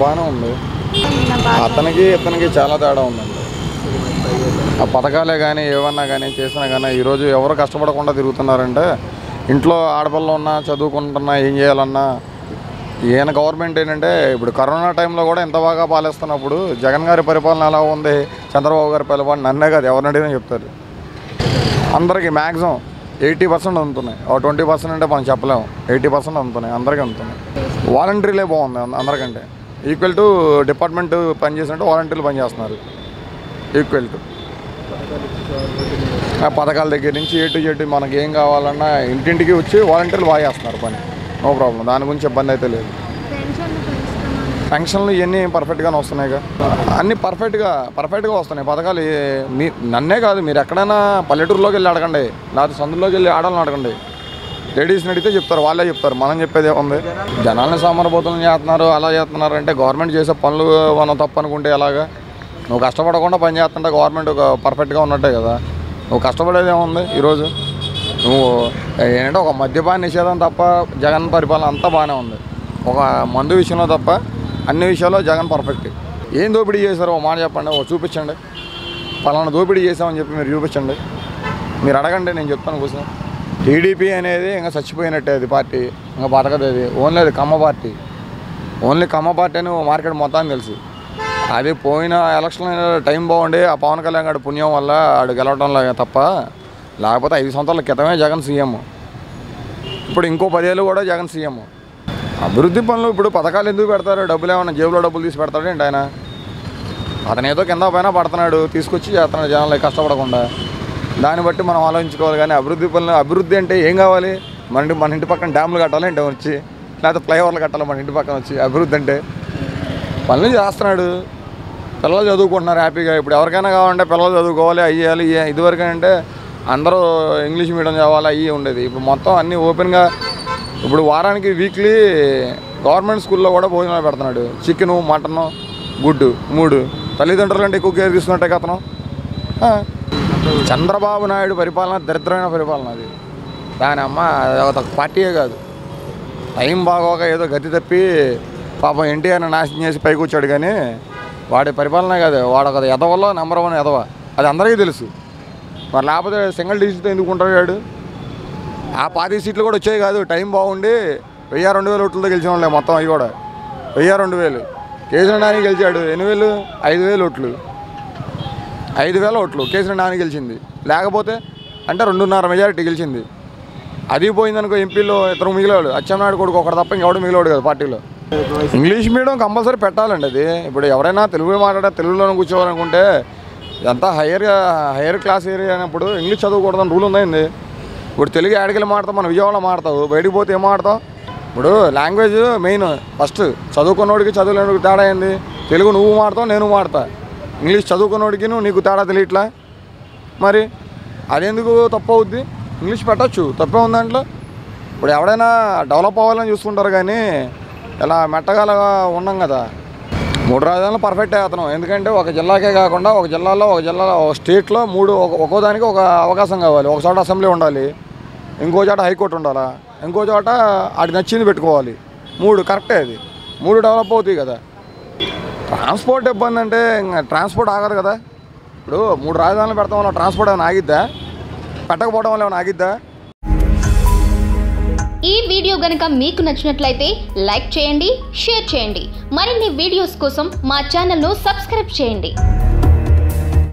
బాగానే ఉంది నా బాధ అతనికి ఇతనికి చాలా తేడా ఉందండి ఆ పథకాలే కానీ ఏమన్నా కానీ చేసినా కానీ ఈరోజు ఎవరు కష్టపడకుండా తిరుగుతున్నారంటే ఇంట్లో ఆడపిల్లలు ఉన్నా చదువుకుంటున్నా ఏం చేయాలన్నా ఈయన గవర్నమెంట్ ఏంటంటే ఇప్పుడు కరోనా టైంలో కూడా ఎంత బాగా పాలిస్తున్నప్పుడు జగన్ గారి పరిపాలన ఎలా ఉంది చంద్రబాబు గారి పరిపాలన నన్నే కాదు ఎవరిని అడిగినా చెప్తారు అందరికీ మ్యాక్సిమం ఎయిటీ పర్సెంట్ అందుతున్నాయి ఒక ట్వంటీ పర్సెంట్ అంటే మనం చెప్పలేము ఎయిటీ పర్సెంట్ అందుతున్నాయి అందరికీ అందుతున్నాయి వాలంటీర్లే బాగుంది అంద- అందరికంటే ఈక్వల్ టు డిపార్ట్మెంట్ పనిచేసినట్టు వాలంటీర్లు పనిచేస్తున్నారు ఈక్వల్ టు ఆ పథకాల దగ్గర నుంచి ఏ టు జెడ్ మనకి ఏం కావాలన్నా ఇంటింటికి వచ్చి వాలంటీర్లు బాగా చేస్తున్నారు పని నో ప్రాబ్లం దాని గురించి ఇబ్బంది అయితే లేదు పెన్షన్లు పెంచుతున్నాను ఫంక్షన్లు ఇవన్నీ పర్ఫెక్ట్గానే వస్తున్నాయిగా అన్నీ పర్ఫెక్ట్గా పర్ఫెక్ట్గా వస్తున్నాయి పథకాలు ఏ- మీ నన్నే కాదు మీరు ఎక్కడైనా పల్లెటూరులోకి వెళ్ళి అడగండి లేకపోతే సందులోకి వెళ్ళి ఆడాలని అడగండి లేడీస్ని అడిగితే చెప్తారు వాళ్ళే చెప్తారు మనం చెప్పేది ఏముంది జనాల్ని సోమరబోతులను చేస్తున్నారు అలా చేస్తున్నారు అంటే గవర్నమెంట్ చేసే పనులు మనం తప్పు అనుకుంటే ఎలాగా నువ్వు కష్టపడకుండా పని చేస్తుంటే గవర్నమెంట్ ఒక పర్ఫెక్ట్గా ఉన్నట్టే కదా నువ్వు కష్టపడేది ఏముంది ఈరోజు నువ్వు ఏంటంటే ఒక మద్యపాన నిషేధం తప్ప జగన్ పరిపాలన అంతా బాగానే ఉంది ఒక మందు విషయంలో తప్ప అన్ని విషయాల్లో జగన్ పర్ఫెక్ట్ ఏం దోపిడీ చేశారో ఒక మాట చెప్పండి ఓ చూపించండి పలానా దోపిడీ చేసామని చెప్పి మీరు చూపించండి మీరు అడగండి నేను చెప్తాను కూర్చొని టీడీపీ అనేది ఇంకా చచ్చిపోయినట్టే అది పార్టీ ఇంకా బతకదు అది ఓన్లీ అది Kamma party only Kamma party అని మార్కెట్ మొత్తాన్ని తెలుసు అది పోయిన ఎలక్షన్ టైం బాగుండి ఆ పవన్ కళ్యాణ్ గారి పుణ్యం వల్ల ఆడు గెలవడం తప్ప లేకపోతే ఐదు సంవత్సరాల క్రితమే జగన్ సీఎం ఇప్పుడు ఇంకో పదేళ్ళు కూడా జగన్ సీఎం అభివృద్ధి పనులు ఇప్పుడు పథకాలు ఎందుకు పెడతారు డబ్బులు ఏమైనా జేబులో డబ్బులు తీసి పెడతాడు ఏంటి ఆయన అతను ఏదో కింద పైన పడుతున్నాడు తీసుకొచ్చి చేస్తున్నాడు జనాలు కష్టపడకుండా దాన్ని బట్టి మనం ఆలోచించుకోవాలి కానీ అభివృద్ధి పనులు అభివృద్ధి అంటే ఏం కావాలి మన ఇంటి మన ఇంటి పక్కన డ్యాములు కట్టాలి అంటే వచ్చి లేకపోతే ఫ్లైఓవర్లు కట్టాలి మన ఇంటి పక్కన వచ్చి అభివృద్ధి అంటే పనులు చేస్తున్నాడు పిల్లలు చదువుకుంటున్నారు హ్యాపీగా ఇప్పుడు ఎవరికైనా కావాలంటే పిల్లలు చదువుకోవాలి అయ్యాలి ఇదివరకు అంటే అందరూ ఇంగ్లీష్ మీడియం చదవాలి అయ్యి ఉండేది ఇప్పుడు మొత్తం అన్నీ ఓపెన్గా ఇప్పుడు వారానికి వీక్లీ గవర్నమెంట్ స్కూల్లో కూడా భోజనాలు పెడుతున్నాడు చికెను మటను గుడ్డు మూడు తల్లిదండ్రులు అంటే ఎక్కువ కేర్ తీసుకున్నట్టే అతను ఆ. చంద్రబాబు నాయుడు పరిపాలన దరిద్రమైన పరిపాలన అది దాని అమ్మ అది ఒక పార్టీయే కాదు టైం బాగోక ఏదో గతి తప్పి పాపం ఎన్టీఆర్ని నాశనం చేసి పైకి వచ్చాడు కానీ వాడి పరిపాలన కాదు వాడు ఒక ఎదవలో నెంబర్ వన్ ఎదవ అది అందరికీ తెలుసు మరి లేకపోతే సింగిల్ డిజిట్తో ఎందుకు ఉంటాడు ఆ పాతి సీట్లు కూడా వచ్చాయి కాదు టైం బాగుండి వెయ్యి రెండు వేల ఓట్లతో గెలిచిన వాళ్ళే మొత్తం అవి కూడా వెయ్యి రెండు వేలు కేసీఆర్ నాని గెలిచాడు ఎన్ని వేలు ఐదు వేలు ఓట్లు ఐదు వేల ఓట్లు కేసీఆర్ నాని గెలిచింది లేకపోతే అంటే రెండున్నర మెజారిటీ గెలిచింది అది పోయిందనుకో ఎంపీలో ఇతరు మిగిలేవాడు అచ్చెన్నాయుడు కొడుకు ఒకటి తప్ప ఇంకెవడు మిగిలేవాడు కదా పార్టీలో ఇంగ్లీష్ మీడియం కంపల్సరీ పెట్టాలండి అది ఇప్పుడు ఎవరైనా తెలుగు మాట్లాడే తెలుగులోనే కూర్చోవాలనుకుంటే ఎంత హైయర్ హైయర్ క్లాస్ ఏరియా అయినప్పుడు ఇంగ్లీష్ చదవకూడదని రూల్ ఉందండి ఇప్పుడు తెలుగు ఆడికెళ్ళి మాడతాం మనం విజయవాడలో మాడతావు బయటికి పోతే ఏం మాడతాం ఇప్పుడు లాంగ్వేజ్ మెయిన్ ఫస్ట్ చదువుకున్నోడికి చదువులేనివాడికి తేడా ఏంది తెలుగు నువ్వు మాడతావు నేను మాడతా ఇంగ్లీష్ చదువుకున్నోడికి నువ్వు నీకు తేడా తెలియట్లా మరి అదెందుకు తప్పు అవుద్ది ఇంగ్లీష్ పెట్టచ్చు తప్పే ఉంది దాంట్లో ఇప్పుడు ఎవడైనా డెవలప్ అవ్వాలని చూసుకుంటారు కానీ ఇలా మెట్టగలగా ఉన్నాం కదా మూడు రాజధానులు పర్ఫెక్టే అతను ఎందుకంటే ఒక జిల్లాకే కాకుండా ఒక జిల్లాలో ఒక జిల్లాలో ఒక స్టేట్లో మూడు ఒక ఒక్కో దానికి ఒక అవకాశం కావాలి ఒక చోట అసెంబ్లీ ఉండాలి ఇంకో చోట హైకోర్టు ఉండాలా ఇంకో చోట అది నచ్చింది పెట్టుకోవాలి మూడు కరెక్టే అది మూడు డెవలప్ అవుతాయి కదా ట్రాన్స్పోర్ట్ ఇబ్బంది అంటే ఇంకా ట్రాన్స్పోర్ట్ ఆగదు కదా ఇప్పుడు మూడు రాజధానులు పెడతాం వల్ల ట్రాన్స్పోర్ట్ ఏమైనా ఆగిద్దా పెట్టకపోవడం వల్ల ఏమైనా ఆగిద్దా ఈ వీడియో గనక మీకు నచ్చినట్లయితే లైక్ చేయండి షేర్ చేయండి మరిన్ని వీడియోస్ కోసం మా ఛానల్ను సబ్స్క్రైబ్ చేయండి